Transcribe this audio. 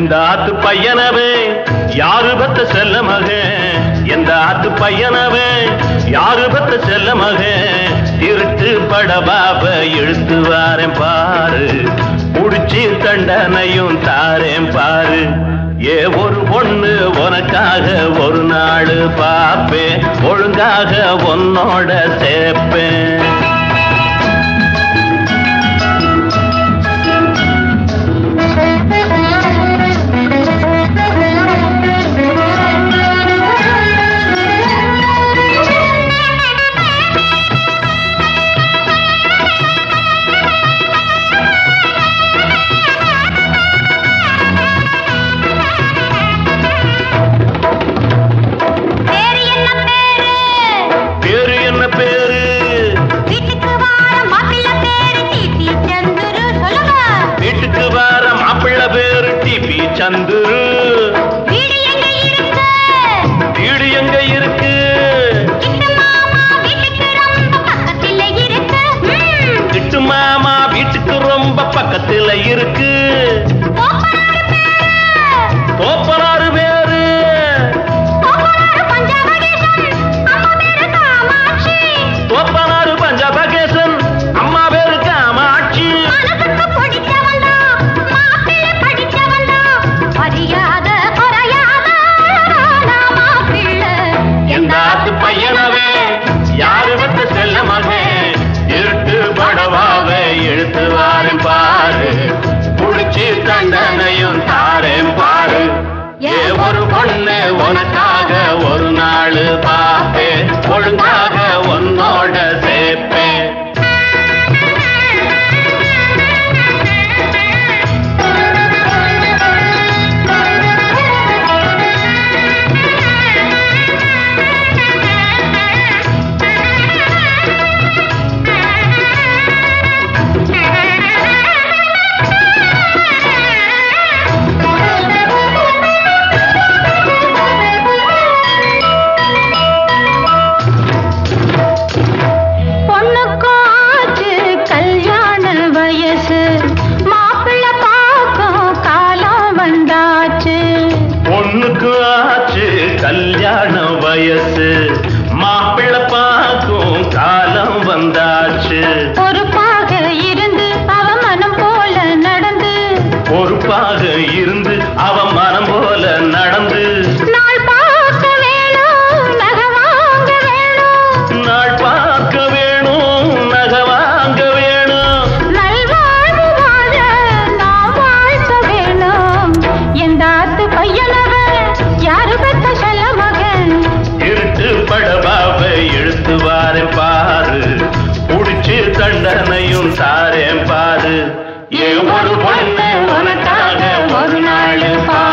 எந்த ஆத்து பையனவே யாரு பத்த செல்ல மகன் எந்த ஆத்து பையனவே யாரு பத்த செல்ல மகன் திருட்டு படபாப இழுத்து வாரேன் பாரு புடிச்சு தண்டனையும் தாரேன் பாரு ஏ ஒரு பொண்ணு உனக்காக ஒரு நாள் பாப்பேன் ஒழுங்காக உன்னோட சேர்ப்பேன் பேரு என்ன பேரு பேரு என்ன பேரு வீட்டுக்கு வார மாப்பிள்ளை பேரு டிடி சந்துரு சொல்லுங்க வீட்டுக்கு வர மாப்பிள்ள பேரு டிபி சந்துரு வீடு எங்க இருக்கு வீடு எங்க இருக்கு கிட்டு மாமா வீட்டுக்கு ரொம்ப பக்கத்துல இருக்கு ம். கிட்டு மாமா வீட்டுக்கு ரொம்ப பக்கத்துல இருக்கு கோப்பனார் பேரு தோப்பனாறு பேரு கோப்பனார் பஞ்சவகேசன் அம்மா பேரு காமாட்சி தோப்பனாறு பஞ்சபகேசன் அம்மா பேரு காமாட்சி மனசுக்கு பிடிச்சவன் தான் மாப்பிள்ளை படிச்சவன் தான் அறியாத குறையாத மாப்பிள்ளை எந்த ஆத்து பையனவே யாரு வந்த செல்ல மகன் இருட்டு படவாவே இழுத்து வாரேன் பாரு புடிச்சு தண்டனையும் தாரேன் பாரு ஏ ஒரு பொண்ணு உனக்காக ஒரு நாள் பாப்பேன் ஒழுங்காக உன்னோட சேர்ப்பேன் பொண்ணுக்கும் ஆச்சு கல்யாண வயசு மாப்பிள்ளை பார்க்கும் காலம் வந்தாச்சு பொண்ணுக்கு ஆச்சு கல்யாண வயசு மாப்பிள்ளை பார்க்கும் காலம் வந்தாச்சு பொறுப்பாக இருந்து அவ மனம் போல நடந்து பொறுப்பாக இருந்து அவ மனம் போல நடந்து நாள் பார்க்க வேணும் நகை வாங்க வேணும் நாள் பார்க்க வேணும் நகை வாங்க வேணும் நல்வாழ்வு வாழ நாம் வாழ்த்த வேணும் எந்த ஆத்து பையனவ யாரு பெத்த செல்ல மகன் இருட்டு படபாவை இழுத்து வாரேன் பாரு புடிச்சு தண்டனையும் தாரேன் பாரு ஏ ஒரு பொண்ணு உனக்காக ஒரு நாள் பாரு